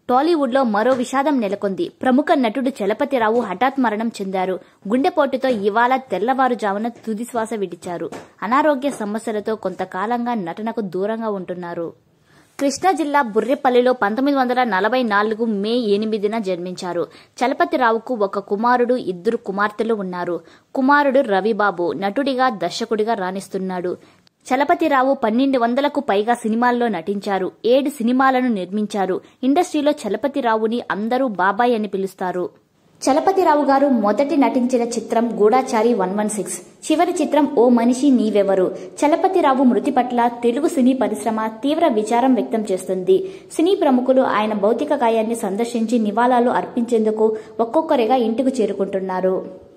టాలీవుడ్లో మరో విషాదం నెలకొంది ప్రముఖ నటుడు చలపతిరావు హఠాత్ మరణం చెందారు గుండెపోటుతో ఇవాళ తెల్లవారుజామున తుదిశ్వాస విడిచారు అనారోగ్య సమస్యలతో కొంతకాలంగా నటనకు దూరంగా ఉంటున్నారు కృష్ణా జిల్లా బుర్రెపల్లిలో పంతొమ్మిది వందల నలభై నాలుగు మే ఎనిమిదిన జన్మించారు చలపతిరావుకు ఒక కుమారుడు ఇద్దరు కుమార్తెలు ఉన్నారు కుమారుడు రవిబాబు నటుడిగా దర్శకుడిగా రాణిస్తున్నాడు చలపతిరావు పన్నెండు వందలకు పైగా సినిమాల్లో నటించారు ఏడు సినిమాలను నిర్మించారు ఇండస్ట్రీలో చలపతిరావుని అందరూ బాబాయ్ అని పిలుస్తారు చలపతిరావు గారు మొదటి నటించిన చిత్రం గూఢాచారి వన్ వన్ సిక్స్ చివరి చిత్రం ఓ మనిషి నీవెవరు చలపతిరావు మృతి పట్ల తెలుగు సినీ పరిశ్రమ తీవ్ర విచారం వ్యక్తం చేస్తుంది సినీ ప్రముఖులు ఆయన భౌతిక కాయాన్ని సందర్శించి నివాళాలు అర్పించేందుకు ఒక్కొక్కరిగా ఇంటికి చేరుకుంటున్నారు